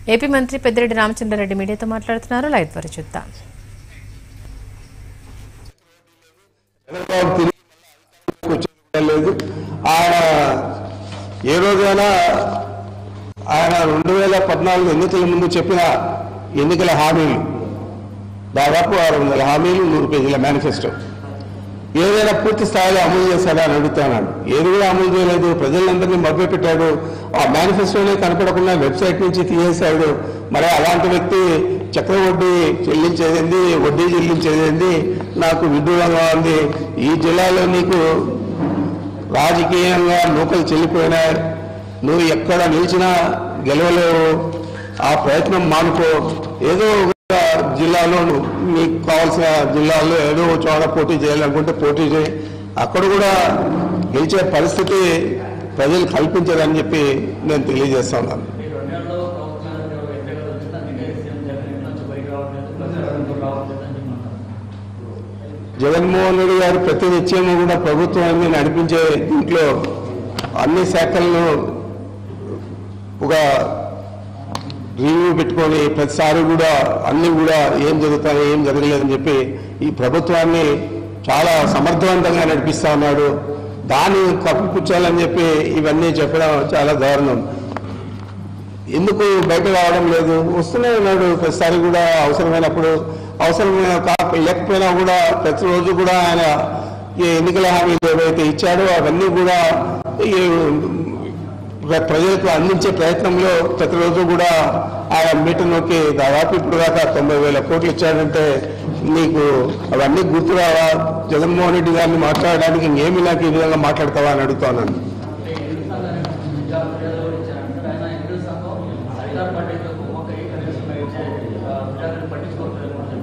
AP మంత్రి పెద్దిరెడ్డి రామచంద్రారెడ్డి మీడియాతో మాట్లాడుతున్నారు లైవ్ ద్వారా చూద్దాం చంద్రబాబు తిరిగి వచ్చేది కూడా లేదు ఆయన ఏ రోజైనా ఆయన రెండు వేల పద్నాలుగు ఎన్నికల ముందు చెప్పిన ఎన్నికల హామీలు దాదాపు ఆరు వందల హామీలు నూరు పేజీల మేనిఫెస్టో ఏదైనా పూర్తి స్థాయిలో అమలు చేశాడా అని అడుగుతున్నాడు ఏది కూడా అమలు చేయలేదు ప్రజలందరినీ మభ్యపెట్టాడు ఆ మేనిఫెస్టోనే కనపడకుండా వెబ్సైట్ నుంచి తీసేశాడు మరి అలాంటి వ్యక్తి చక్రవడ్డీ చెల్లించేది వడ్డీ చెల్లించేది నాకు విడ్డూరంగా ఉంది ఈ జిల్లాలో నీకు రాజకీయంగా నూకలు చెల్లిపోయినాయి నువ్వు ఎక్కడ నిలిచినా గెలవలేవు ఆ ప్రయత్నం మానుకో ఏదో ఒక జిల్లాలో నువ్వు నీకు కావాల్సిన జిల్లాల్లో ఏదో ఒక చోట పోటీ చేయాలనుకుంటే పోటీ చేయి అక్కడ కూడా గెలిచే పరిస్థితి ప్రజలు కల్పించదని చెప్పి నేను తెలియజేస్తా ఉన్నాను ఈ రెండేళ్ళలో ప్రభుత్వానికి వ్యతిరేకత వచ్చింది అందుకే సీఎం జగన్ నుంచి బయట రావట్లేదు ప్రజలందరూ రావట్లేదు అని చెప్పి జగన్మోహన్ రెడ్డి గారు ప్రతి నిత్యము కూడా ప్రభుత్వాన్ని నడిపించే దీంట్లో అన్ని శాఖలను ఒక రివ్యూ పెట్టుకొని ప్రతిసారి కూడా అన్ని కూడా ఏం జరుగుతాయి ఏం జరగలేదని చెప్పి ఈ ప్రభుత్వాన్ని చాలా సమర్థవంతంగా నడిపిస్తా ఉన్నాడు దాన్ని కప్పిపుచ్చాలని చెప్పి ఇవన్నీ చెప్పడం చాలా దారుణం ఎందుకు బయట రావడం లేదు వస్తూనే ఉన్నాడు ప్రతిసారి కూడా అవసరమైనప్పుడు అవసరమైన కా- లేకపోయినా కూడా ప్రతిరోజు కూడా ఆయన ఈ ఎన్నికల హామీలు ఏవైతే ఇచ్చాడో అవన్నీ కూడా ఈ ప్ర- ప్రజలకు అందించే ప్రయత్నంలో ప్రతిరోజు కూడా ఆయన మీటర్లోకి దాదాపు ఇప్పుడు దాకా తొంభై వేల కోట్లు ఇచ్చాడంటే నీకు అవన్నీ గుర్తురావా జగన్మోహన్ రెడ్డి గారిని మాట్లాడడానికి ఇంకేమి నాకు ఈ విధంగా మాట్లాడతావా అని అడుగుతున్నాను అంటే ఎన్నికల సంఘానికి సంబంధించి చాలా ఫిర్యాదులు కూడా ఇచ్చారంటే ఆయన ఎన్నికల సంఘం అధికార పార్టీతో కుమ్మక్కై కనీసం ఇచ్చే ఆ, ఫిర్యాదులను పట్టించుకోవట్లేదు అని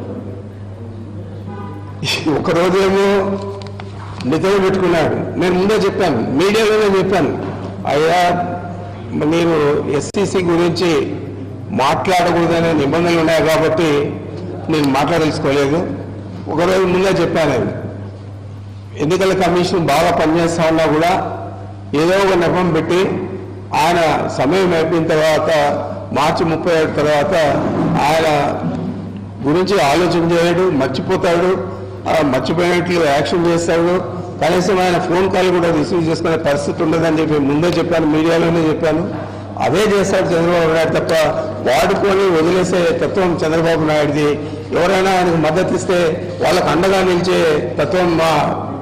చెప్పారు ఒకరోజేమో నిద్ర పెట్టుకున్నాడు నేను ముందే చెప్పాను మీడియాలోనే చెప్పాను అయ్యా నేను ఎస్సీసీ గురించి మాట్లాడకూడదనే నిబంధనలు ఉన్నాయి కాబట్టి నేను మాట్లాడదలుచుకోలేదు ఒకరోజు ముందే చెప్పాను నేను ఎన్నికల కమిషన్ బాగా పనిచేస్తా ఉన్నా కూడా ఏదో ఒక నెపం పెట్టి ఆయన సమయం అయిపోయిన తర్వాత మార్చి ముప్పై ఏడు తర్వాత ఆయన గురించి ఆలోచన చేయడు మర్చిపోతాడు ఆ మర్చిపోయినట్లు యాక్షన్ చేస్తాడు కనీసం ఆయన ఫోన్ కాల్ కూడా రిసీవ్ చేసుకునే పరిస్థితి ఉండదని చెప్పి ముందే చెప్పాను మీడియాలోనే చెప్పాను అదే చేస్తాడు చంద్రబాబు నాయుడు తప్ప వాడుకొని వదిలేసే తత్వం చంద్రబాబు నాయుడుది ఎవరైనా ఆయనకు మద్దతు ఇస్తే వాళ్ళకు అండగా నిలిచే తత్వం మా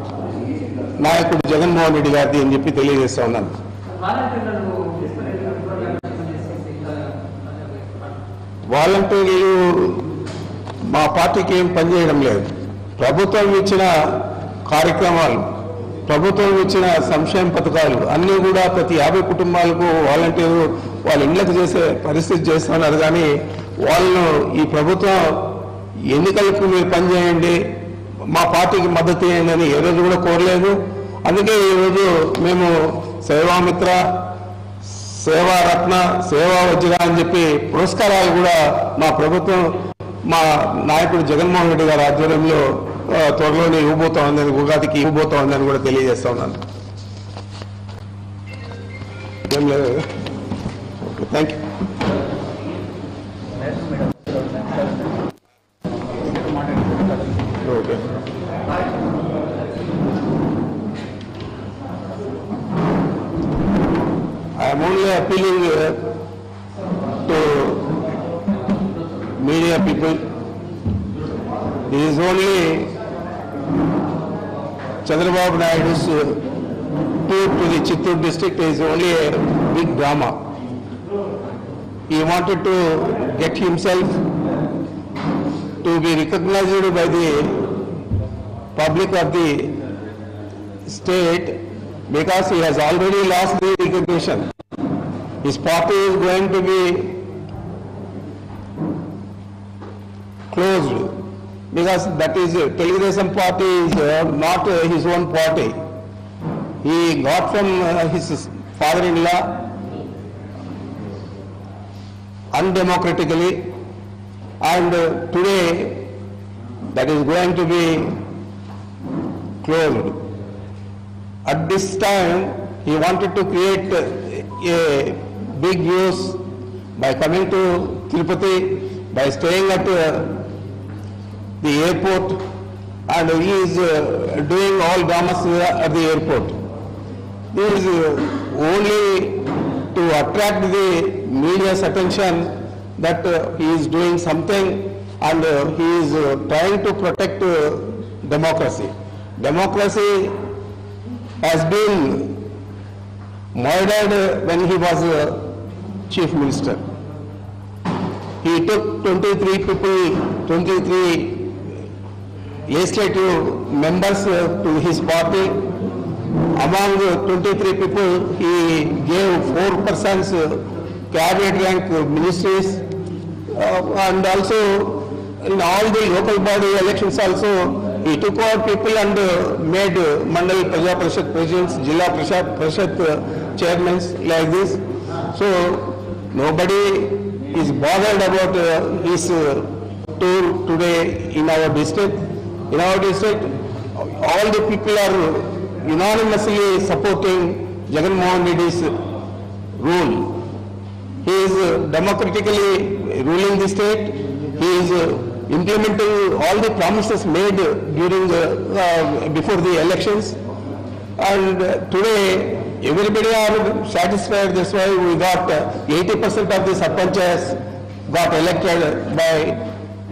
నాయకుడు జగన్మోహన్ రెడ్డి గారిది అని చెప్పి తెలియజేస్తా ఉన్నాను వాలంటీర్లను తీసుకుని చేసి వాలంటీర్లు మా పార్టీకి ఏం పనిచేయడం లేదు ప్రభుత్వం ఇచ్చిన కార్యక్రమాలు ప్రభుత్వం ఇచ్చిన సంక్షేమ పథకాలు అన్నీ కూడా ప్రతి యాభై కుటుంబాలకు వాలంటీరు వాళ్ళ ఇళ్ళకు చేసే పరిస్థితి చేస్తున్నారు కానీ వాళ్ళను ఈ ప్రభుత్వం ఎన్నికలకు మీరు పనిచేయండి మా పార్టీకి మద్దతు చేయండి అని ఏ రోజు కూడా కోరలేదు అందుకే ఈరోజు మేము సేవామిత్ర సేవారత్న సేవా వజ్ర అని చెప్పి పురస్కారాలు కూడా మా ప్రభుత్వం మా నాయకుడు జగన్మోహన్ రెడ్డి గారి ఆధ్వర్యంలో ఆ, త్వరలోనే ఇవ్వబోతా ఉందని ఉగాదికి ఇవ్వబోతా ఉందని కూడా తెలియజేస్తా ఉన్నాను ఏం లేదు okay thank you okay I am only appealing uh, to media people. This is only Chandrababu Naidu's uh, tour to the Chittoor district is only a big drama. He wanted to get himself to be recognized by the public of the state because he has already lost the recognition. His party is going to be closed because that is uh, Telugu party is uh, not uh, his own party. He got from uh, his father-in-law undemocratically and uh, today that is going to be closed. At this time, he wanted to create uh, a big news by coming to Tirupati, by staying at uh, the airport, and he is uh, doing all dramas uh, at the airport. This is uh, only to attract the media's attention that uh, he is doing something and uh, he is uh, trying to protect uh, democracy. Democracy has been murdered uh, when he was uh, chief minister. He took 23 people, 23 legislative members uh, to his party. Among the 23 people, he gave four persons uh, cabinet rank uh, ministries. Uh, and also in all the local body elections also, he took out people and uh, made uh, Mandal Praja Parishad presidents, Jilla Prashad Parishad uh, chairmen like this. So nobody is bothered about uh, his uh, tour today in our district. In our district, all the people are unanimously supporting Jagan Mohan Reddy's rule. He is uh, democratically ruling the state. He is uh, implementing all the promises made uh, during the, uh, before the elections. And uh, today, everybody are satisfied. That's why we got uh, 80% of the sarpanchas got elected by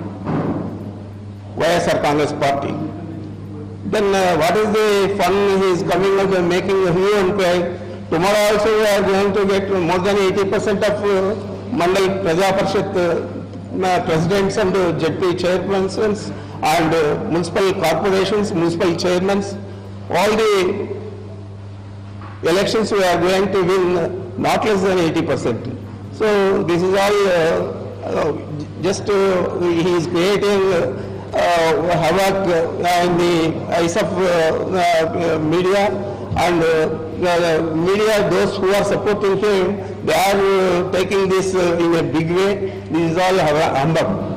YSR Congress party. Then uh, what is the fun he is coming up and making a hue and cry? Tomorrow also we are going to get more than 80% of uh, Mandal Praja Parishad uh, uh, presidents and uh, ZP chairpersons and uh, municipal corporations, municipal chairmen. All the elections we are going to win uh, not less than 80%. So this is all uh, uh, just uh, he is creating uh, uh, havoc uh, in the eyes of uh, uh, media and uh, the media, those who are supporting him, they are uh, taking this uh, in a big way. This is all hava- humbug.